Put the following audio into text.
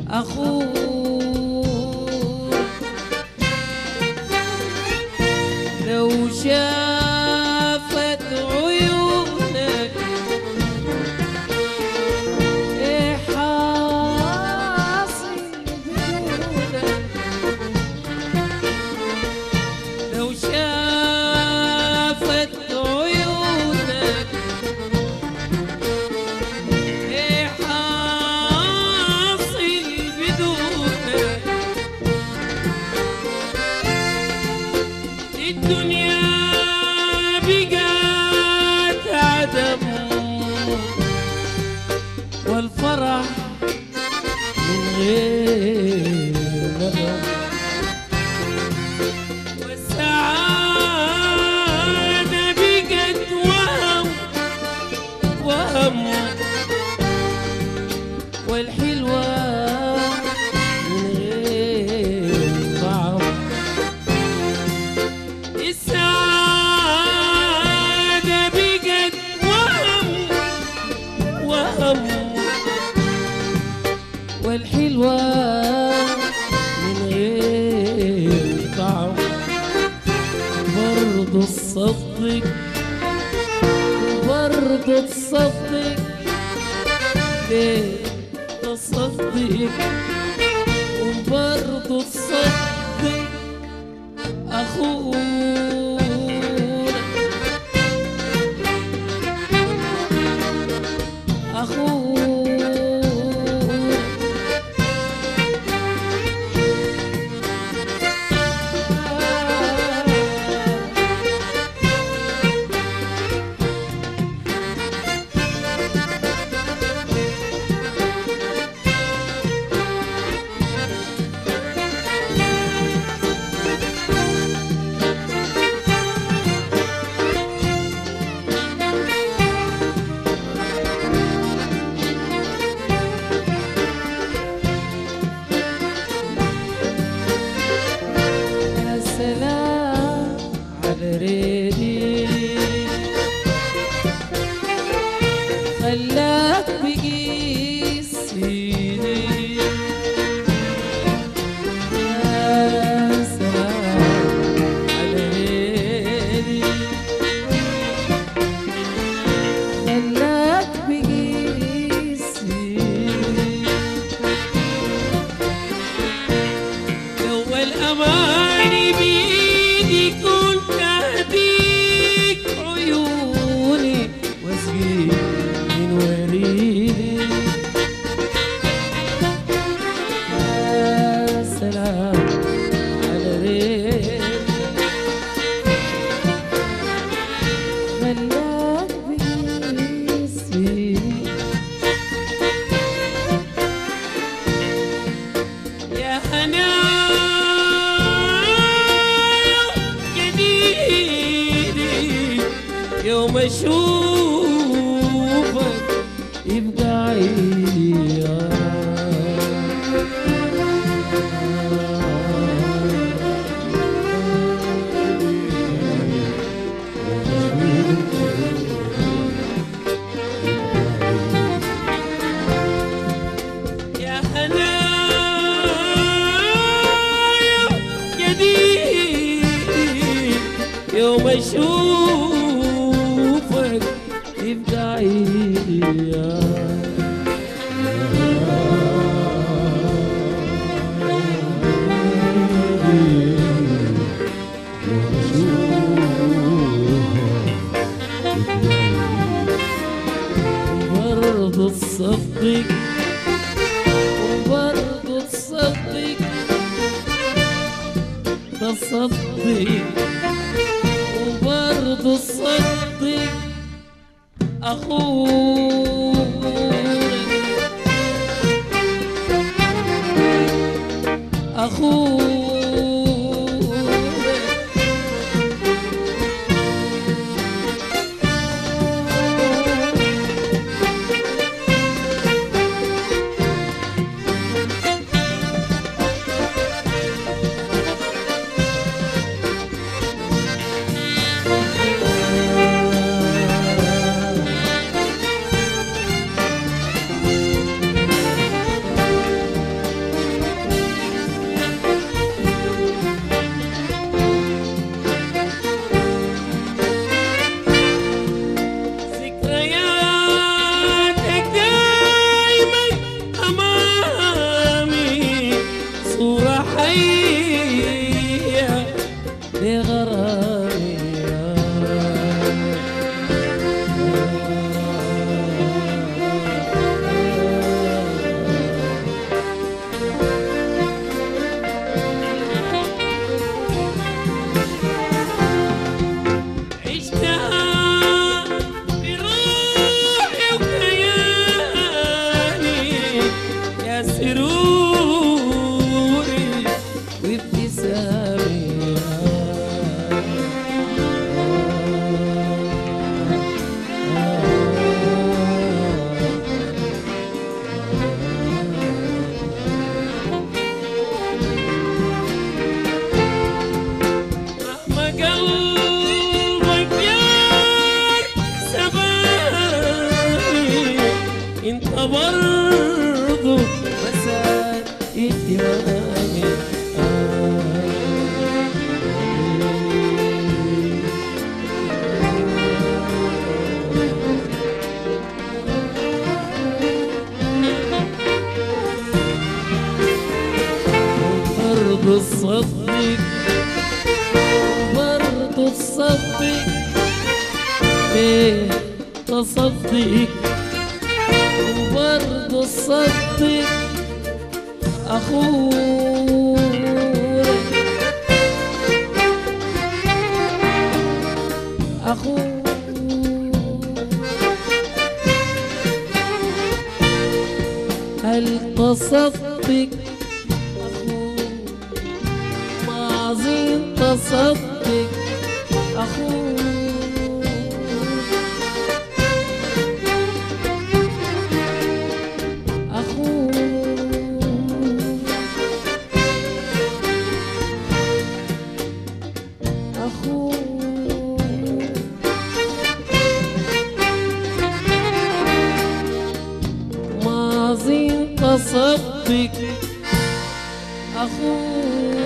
أخوك لو شافت عيونك إيه حاصل بدونك لو شافت عيونك إيه حاصل بدونك الدنيا بقت عدم والفرح من غير نغم والسعادة بقت وهم وهم والحلوة من غير طعم السعادة بقت وهم وهم والحلوة من غير طعم برضو تصدق برضو تصدق ليه تصدق وبرضو تصدق أخونا أخونا يا سلام على ريدي خلاك بقيس سيدي يا سلام على ريدي خلاك بقيس سيدي لو الأماني بيدي كنت أهديك عيوني واسقيك من وريدي يا سلام على ريت خلاك بيسي يا هنايا جديدي يوم اشوفك يبقى عيدي يا هنايا جديد يوم اشوفك يبقى عيدي برضو تصدق وبرضو تصدق تصدق وبرضو تصدق أخوك أخوك يا برضو تصدق برضو تصدق ليه تصدق وبرضو تصدق أخوك أخوك هل تصدق أخوك ما زين تصدق أخوك أخوك أخوك ما زين تصدق أخوك